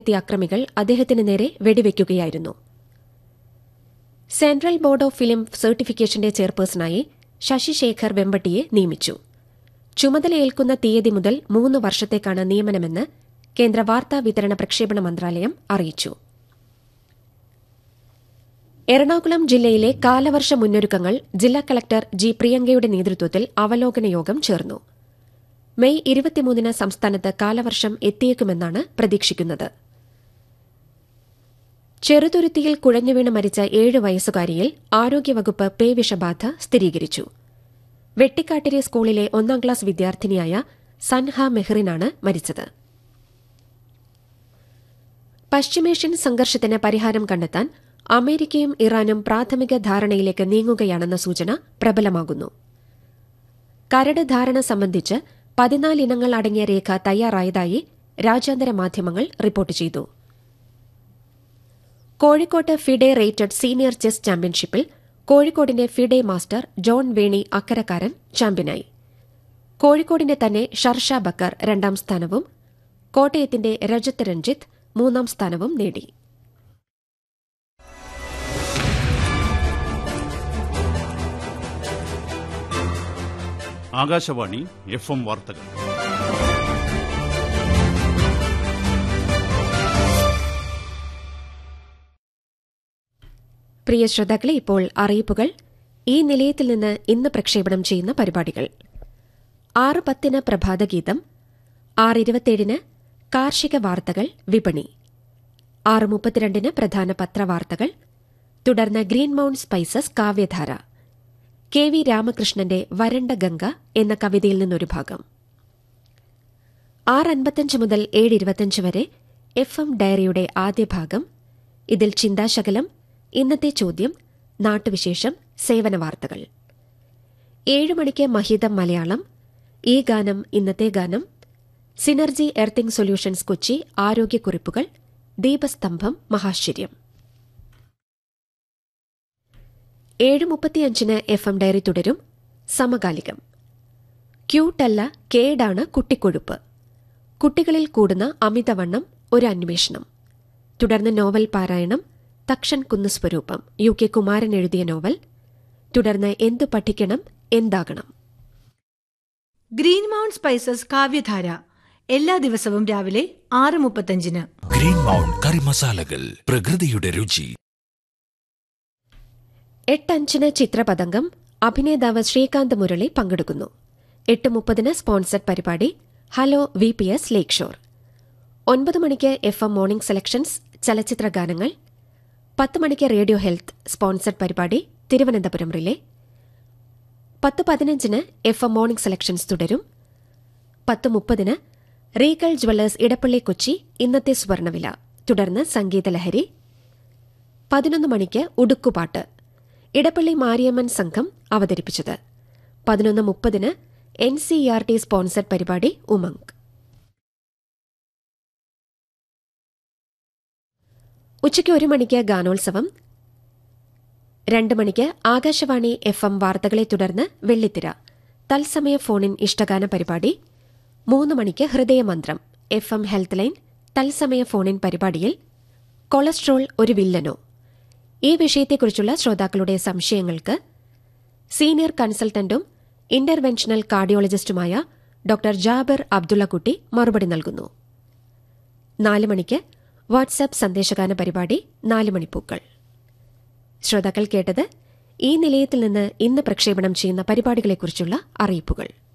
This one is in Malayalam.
എത്തിയ അക്രമികൾ അദ്ദേഹത്തിന് നേരെ വെടിവെക്കുകയായിരുന്നു സെൻട്രൽ ബോർഡ് ഓഫ് ഫിലിം സർട്ടിഫിക്കേഷന്റെ ചെയർപേഴ്സണായി ശശി ശേഖർ വെമ്പട്ടിയെ നിയമിച്ചു ചുമതലയേൽക്കുന്ന തീയതി മുതൽ മൂന്ന് വർഷത്തേക്കാണ് നിയമനമെന്ന് കേന്ദ്ര വാർത്താ വിതരണ പ്രക്ഷേപണ മന്ത്രാലയം അറിയിച്ചു എറണാകുളം ജില്ലയിലെ കാലവർഷ മുന്നൊരുക്കങ്ങൾ ജില്ലാ കളക്ടർ ജി പ്രിയങ്കയുടെ നേതൃത്വത്തിൽ അവലോകന യോഗം ചേർന്നു മെയ് ഇരുപത്തിമൂന്നിന് സംസ്ഥാനത്ത് കാലവർഷം എത്തിയേക്കുമെന്നാണ് പ്രതീക്ഷിക്കുന്നത് ചെറുതുരുത്തിയിൽ കുഴഞ്ഞുവീണ് മരിച്ച ഏഴ് വയസ്സുകാരിയിൽ ആരോഗ്യവകുപ്പ് പേവിഷബാധ സ്ഥിരീകരിച്ചു വെട്ടിക്കാട്ടിരി സ്കൂളിലെ ഒന്നാം ക്ലാസ് വിദ്യാർത്ഥിനിയായ സൻഹ മെഹ്റിനാണ് മരിച്ചത് പശ്ചിമേഷ്യൻ സംഘർഷത്തിന് പരിഹാരം കണ്ടെത്താൻ അമേരിക്കയും ഇറാനും പ്രാഥമിക ധാരണയിലേക്ക് നീങ്ങുകയാണെന്ന സൂചന പ്രബലമാകുന്നു കരട് ധാരണ സംബന്ധിച്ച് പതിനാല് ഇനങ്ങൾ അടങ്ങിയ രേഖ തയ്യാറായതായി രാജ്യാന്തര മാധ്യമങ്ങൾ റിപ്പോർട്ട് ചെയ്തു കോഴിക്കോട്ട് ഫിഡെ റേറ്റഡ് സീനിയർ ചെസ് ചാമ്പ്യൻഷിപ്പിൽ കോഴിക്കോടിന്റെ ഫിഡെ മാസ്റ്റർ ജോൺ വേണി അക്കരക്കാരൻ ചാമ്പ്യനായി കോഴിക്കോടിന്റെ തന്നെ ഷർഷ ബക്കർ രണ്ടാം സ്ഥാനവും കോട്ടയത്തിന്റെ രജത് രഞ്ജിത്ത് മൂന്നാം സ്ഥാനവും നേടി ആകാശവാണി എഫ് എം വാർത്തകൾ പ്രിയ ശ്രോതാക്കളെ ഇപ്പോൾ അറിയിപ്പുകൾ ഈ നിലയത്തിൽ നിന്ന് ഇന്ന് പ്രക്ഷേപണം ചെയ്യുന്ന പരിപാടികൾ ആറ് പത്തിന് പ്രഭാതഗീതം ആറ് ഇരുപത്തിയേഴിന് കാർഷിക വാർത്തകൾ വിപണി ആറ് മുപ്പത്തിരണ്ടിന് പ്രധാന പത്രവാർത്തകൾ തുടർന്ന് ഗ്രീൻ മൌണ്ട് സ്പൈസസ് കാവ്യധാര കെ വി രാമകൃഷ്ണന്റെ വരണ്ട ഗംഗ എന്ന കവിതയിൽ നിന്നൊരു ഭാഗം ആറ് അൻപത്തഞ്ച് മുതൽ ഏഴ് ഇരുപത്തഞ്ച് വരെ എഫ് എം ഡയറിയുടെ ആദ്യ ഭാഗം ഇതിൽ ചിന്താശകലം ഇന്നത്തെ ചോദ്യം നാട്ടുവിശേഷം സേവന വാർത്തകൾ ഏഴ് മണിക്ക് മഹിതം മലയാളം ഈ ഗാനം ഇന്നത്തെ ഗാനം സിനർജി എർത്തിംഗ് സൊല്യൂഷൻസ് കൊച്ചി ആരോഗ്യക്കുറിപ്പുകൾ ദീപസ്തംഭം മഹാശ്ചര്യം ഏഴ് മുപ്പത്തിയഞ്ചിന് എഫ് എം ഡയറി തുടരും സമകാലികം ക്യൂട്ടല്ല കേടാണ് കുട്ടിക്കൊഴുപ്പ് കുട്ടികളിൽ കൂടുന്ന അമിതവണ്ണം ഒരു അന്വേഷണം തുടർന്ന് നോവൽ പാരായണം തക്ഷൻ കുന്ന് സ്വരൂപം യു കെ കുമാരൻ എഴുതിയ നോവൽ തുടർന്ന് എന്തു പഠിക്കണം എന്താകണം ഗ്രീൻ മൗണ്ട് സ്പൈസസ് കാവ്യധാര എല്ലാ ദിവസവും രാവിലെ ആറ് മുപ്പത്തഞ്ചിന് ഗ്രീൻ മൗണ്ട് കറി മസാലകൾ പ്രകൃതിയുടെ രുചി എട്ടഞ്ചിന് ചിത്രപതംഗം അഭിനേതാവ് ശ്രീകാന്ത് മുരളി പങ്കെടുക്കുന്നു എട്ട് മുപ്പതിന് സ്പോൺസർഡ് പരിപാടി hello V P S lake shore ഒൻപത് മണിക്ക് എഫ് എം മോർണിംഗ് സെലക്ഷൻസ് ചലച്ചിത്ര ഗാനങ്ങൾ പത്ത് മണിക്ക് റേഡിയോ ഹെൽത്ത് സ്പോൺസർഡ് പരിപാടി തിരുവനന്തപുരം റിലേ പത്ത് പതിനഞ്ചിന് എഫ് എം മോർണിംഗ് സെലക്ഷൻസ് തുടരും പത്ത് മുപ്പതിന് റീഗൽ ജ്വല്ലേഴ്സ് ഇടപ്പള്ളി കൊച്ചി ഇന്നത്തെ സ്വർണവില തുടർന്ന് സംഗീതലഹരി പതിനൊന്ന് മണിക്ക് ഉടുക്കുപാട്ട് ഇടപ്പള്ളി മാരിയമ്മൻ സംഘം അവതരിപ്പിച്ചത് പതിനൊന്ന് മുപ്പതിന് N C R T sponsored പരിപാടി ഉമംഗ് ഉച്ചയ്ക്ക് ഒരു മണിക്ക് ഗാനോത്സവം രണ്ട് മണിക്ക് ആകാശവാണി എഫ് എം വാർത്തകളെ തുടർന്ന് വെള്ളിത്തിര തത്സമയ ഫോണിൻ ഇഷ്ടഗാന പരിപാടി മൂന്ന് മണിക്ക് ഹൃദയമന്ത്രം എഫ് എം ഹെൽത്ത് ലൈൻ തത്സമയ ഫോണിൻ പരിപാടിയിൽ കൊളസ്ട്രോൾ ഒരു വില്ലനോ ഈ വിഷയത്തെക്കുറിച്ചുള്ള ശ്രോതാക്കളുടെ സംശയങ്ങൾക്ക് സീനിയർ കൺസൾട്ടന്റും ഇന്റർവെൻഷണൽ കാർഡിയോളജിസ്റ്റുമായ ഡോക്ടർ ജാബർ അബ്ദുള്ളക്കുട്ടി മറുപടി നൽകുന്നു നാല് മണിക്ക് വാട്സാപ്പ് സന്ദേശഗാന പരിപാടി നാല് മണിപ്പൂക്കൾ ശ്രോതാക്കൾ കേട്ടത് ഈ നിലയത്തിൽ നിന്ന് ഇന്ന് പ്രക്ഷേപണം ചെയ്യുന്ന പരിപാടികളെക്കുറിച്ചുള്ള അറിയിപ്പുകൾ